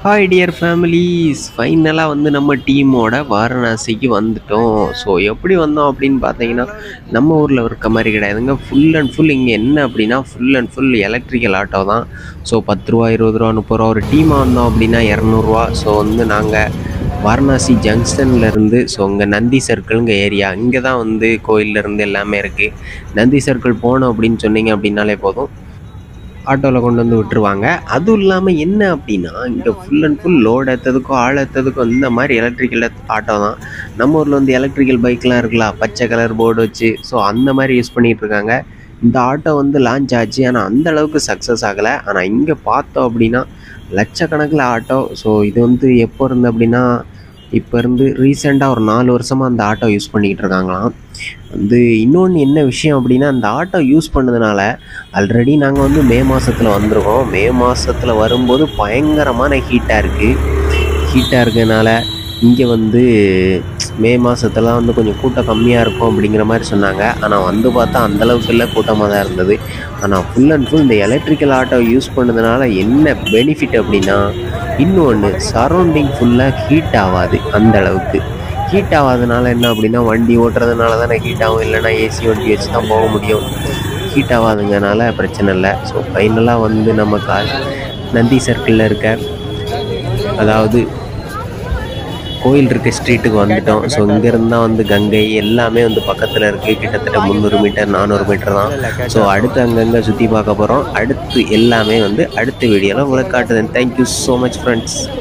hi dear families ஃபைனலாக வந்து நம்ம டீமோட வாரணாசிக்கு வந்துட்டோம் ஸோ எப்படி வந்தோம் அப்படின்னு பார்த்தீங்கன்னா நம்ம ஊரில் இருக்க மாதிரி கிடையாதுங்க ஃபுல் அண்ட் ஃபுல் இங்கே என்ன அப்படின்னா full and full electrical auto தான் ஸோ பத்து ரூபா இருபது ரூபா முப்பது ரூபா ஒரு டீமாக வந்தோம் அப்படின்னா இரநூறுவா ஸோ வந்து நாங்கள் வாரணாசி ஜங்ஷன்ல இருந்து ஸோ இங்கே நந்தி சர்க்கிள்ங்க ஏரியா இங்கே தான் வந்து கோயில்ல இருந்து எல்லாமே இருக்குது நந்தி சர்க்கிள் போனோம் அப்படின்னு சொன்னீங்க அப்படின்னாலே போதும் ஆட்டோவில் கொண்டு வந்து விட்டுருவாங்க அதுவும் இல்லாமல் என்ன அப்படின்னா இங்கே ஃபுல் அண்ட் ஃபுல் லோடு ஏற்றதுக்கும் ஆள் ஏற்றதுக்கும் இந்த மாதிரி எலக்ட்ரிக்கல் ஆட்டோ தான் நம்ம ஊரில் வந்து எலக்ட்ரிக்கல் பைக்லாம் இருக்கலாம் பச்சை கலர் போர்டு வச்சு ஸோ அந்த மாதிரி யூஸ் பண்ணிகிட்டு இருக்காங்க இந்த ஆட்டோ வந்து லான்ச் ஆச்சு ஆனால் அந்த அளவுக்கு சக்ஸஸ் ஆகலை ஆனால் இங்கே பார்த்தோம் அப்படின்னா லட்சக்கணக்கில் ஆட்டோ ஸோ இது வந்து எப்போ இருந்து அப்படின்னா இப்போ இருந்து ரீசெண்டாக ஒரு நாலு வருஷமாக அந்த ஆட்டோ யூஸ் பண்ணிக்கிட்டு இருக்காங்களாம் வந்து இன்னொன்று என்ன விஷயம் அப்படின்னா அந்த ஆட்டோ யூஸ் பண்ணதுனால ஆல்ரெடி நாங்கள் வந்து மே மாதத்தில் வந்திருக்கோம் மே மாதத்தில் வரும்போது பயங்கரமான ஹீட்டாக இருக்குது ஹீட்டாக இருக்கனால இங்கே வந்து மே மாதத்துலாம் வந்து கொஞ்சம் கூட்டம் கம்மியாக இருக்கும் அப்படிங்கிற மாதிரி சொன்னாங்க ஆனால் வந்து பார்த்தா அந்தளவுக்கு இல்லை கூட்டமாக தான் இருந்தது ஆனால் ஃபுல் அண்ட் ஃபுல் இந்த எலக்ட்ரிக்கல் ஆட்டோ யூஸ் பண்ணதுனால என்ன பெனிஃபிட் அப்படின்னா இன்னொன்று சரௌண்டிங் ஃபுல்லாக ஹீட் ஆகாது அந்த அளவுக்கு ஹீட் ஆகாதனால என்ன அப்படின்னா வண்டி ஓட்டுறதுனால தானே ஹீட் ஆகும் இல்லைன்னா ஏசி வண்டி வச்சு தான் போக முடியும் ஹீட் ஆகாதுங்கனால பிரச்சனை இல்லை ஸோ ஃபைனலாக வந்து நம்ம கார் நந்தி சர்க்கிளில் இருக்க அதாவது கோயில் இருக்க ஸ்ட்ரீட்டுக்கு வந்துட்டோம் ஸோ இங்கேருந்து தான் வந்து கங்கை எல்லாமே வந்து பக்கத்தில் இருக்குது கிட்டத்தட்ட முந்நூறு மீட்டர் நானூறு மீட்டர் தான் ஸோ அடுத்து அங்கங்கே சுற்றி பார்க்க போகிறோம் அடுத்து எல்லாமே வந்து அடுத்த வீடியோவில் உங்களுக்கு காட்டுதேன் தேங்க்யூ ஸோ மச் ஃப்ரெண்ட்ஸ்